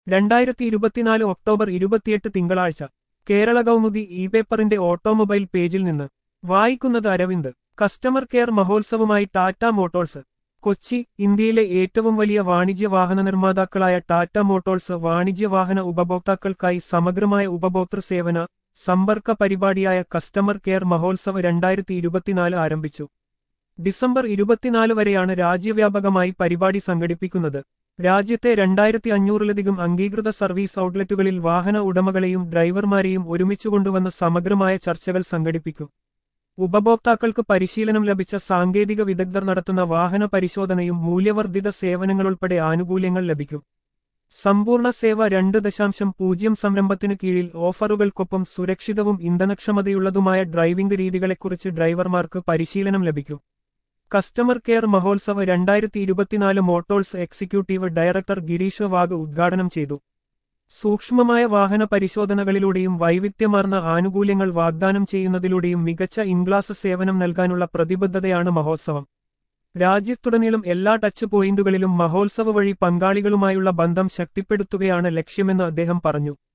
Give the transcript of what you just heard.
രണ്ടായിരത്തി ഇരുപത്തിനാല് ഒക്ടോബർ ഇരുപത്തിയെട്ട് തിങ്കളാഴ്ച കേരള കൗമുദി ഇ പേപ്പറിന്റെ ഓട്ടോമൊബൈൽ പേജിൽ നിന്ന് വായിക്കുന്നത് അരവിന്ദ് കസ്റ്റമർ കെയർ മഹോത്സവമായി ടാറ്റ മോട്ടോഴ്സ് കൊച്ചി ഇന്ത്യയിലെ ഏറ്റവും വലിയ വാണിജ്യ വാഹന നിർമ്മാതാക്കളായ ടാറ്റ മോട്ടോഴ്സ് വാണിജ്യ വാഹന ഉപഭോക്താക്കൾക്കായി സമഗ്രമായ ഉപഭോക്തൃ സേവന സമ്പർക്ക പരിപാടിയായ കസ്റ്റമർ കെയർ മഹോത്സവ് രണ്ടായിരത്തി ഇരുപത്തിനാല് ആരംഭിച്ചു ഡിസംബർ ഇരുപത്തിനാല് വരെയാണ് രാജ്യവ്യാപകമായി പരിപാടി സംഘടിപ്പിക്കുന്നത് രാജ്യത്തെ രണ്ടായിരത്തി അഞ്ഞൂറിലധികം അംഗീകൃത സർവീസ് ഔട്ട്ലെറ്റുകളിൽ വാഹന ഉടമകളെയും ഡ്രൈവർമാരെയും ഒരുമിച്ചു കൊണ്ടുവന്ന് സമഗ്രമായ ചർച്ചകൾ സംഘടിപ്പിക്കും ഉപഭോക്താക്കൾക്ക് പരിശീലനം ലഭിച്ച സാങ്കേതിക വിദഗ്ധർ നടത്തുന്ന വാഹന പരിശോധനയും മൂല്യവർദ്ധിത സേവനങ്ങളുൾപ്പെടെ ആനുകൂല്യങ്ങൾ ലഭിക്കും സമ്പൂർണ്ണ സേവ രണ്ട് ദശാംശം പൂജ്യം സംരംഭത്തിനു കീഴിൽ ഓഫറുകൾക്കൊപ്പം സുരക്ഷിതവും ഇന്ധനക്ഷമതയുള്ളതുമായ ഡ്രൈവിംഗ് രീതികളെക്കുറിച്ച് ഡ്രൈവർമാർക്ക് പരിശീലനം ലഭിക്കും കസ്റ്റമർ കെയർ മഹോത്സവ് രണ്ടായിരത്തി ഇരുപത്തിനാല് Motors executive director Girish Wagh ഉദ്ഘാടനം ചെയ്തു സൂക്ഷ്മമായ വാഹന പരിശോധനകളിലൂടെയും വൈവിധ്യമാർന്ന ആനുകൂല്യങ്ങൾ വാഗ്ദാനം ചെയ്യുന്നതിലൂടെയും മികച്ച ഇൻഗ്ലാസ് സേവനം നൽകാനുള്ള പ്രതിബദ്ധതയാണ് മഹോത്സവം രാജ്യത്തുടനീളം എല്ലാ ടച്ച് പോയിന്റുകളിലും മഹോത്സവ വഴി പങ്കാളികളുമായുള്ള ബന്ധം ശക്തിപ്പെടുത്തുകയാണ് ലക്ഷ്യമെന്ന് അദ്ദേഹം പറഞ്ഞു